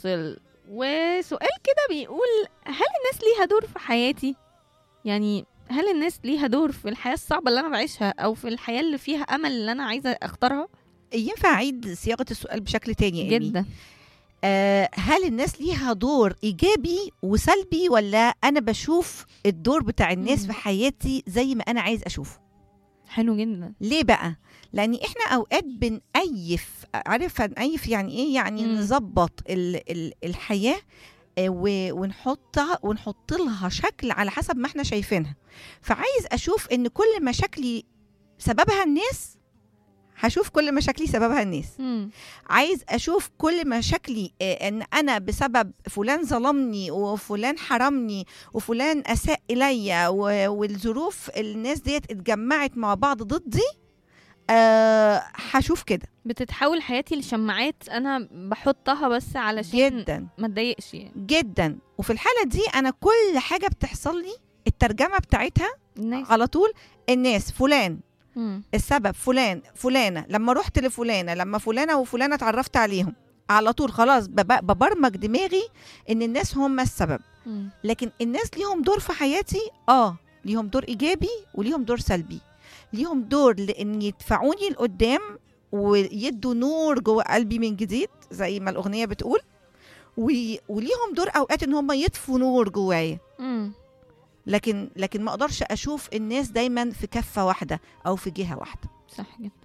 فاصل وسؤال كده بيقول هل الناس ليها دور في حياتي يعني هل الناس ليها دور في الحياة الصعبة اللي أنا بعيشها أو في الحياة اللي فيها أمل اللي أنا عايزة أختارها ينفع اعيد صياغه السؤال بشكل تاني يا إيمي؟ جدا آه هل الناس ليها دور ايجابي وسلبي ولا انا بشوف الدور بتاع الناس مم. في حياتي زي ما انا عايز اشوفه حلو جدا ليه بقى لان احنا اوقات بنأيف عارف هنأيف يعني ايه يعني مم. نظبط ال ال الحياه آه، و- ونحطها ونحط لها شكل على حسب ما احنا شايفينها فعايز اشوف ان كل مشاكلي سببها الناس هشوف كل مشاكلي سببها الناس مم. عايز اشوف كل مشاكلي آه، ان انا بسبب فلان ظلمني وفلان حرمني وفلان اساء الي و- والظروف الناس ديت اتجمعت مع بعض ضدي آه، هشوف كده بتتحول حياتي لشماعات أنا بحطها بس علشان جدا ما اتضايقش يعني جدا وفي الحاله دي انا كل حاجه بتحصل لي الترجمه بتاعتها الناس على طول الناس فلان مم. السبب فلان فلانه لما رحت لفلانه لما فلانه وفلانه اتعرفت عليهم على طول خلاص بب- ببرمج دماغي ان الناس هم السبب مم. لكن الناس ليهم دور في حياتي اه ليهم دور ايجابي وليهم دور سلبي ليهم دور لان يدفعوني لقدام ويدوا نور جوه قلبي من جديد زي ما الاغنيه بتقول وي- وليهم دور اوقات ان هم يطفوا نور جوايا مم. لكن لكن ما اقدرش اشوف الناس دايما في كفه واحده او في جهه واحده صح جدا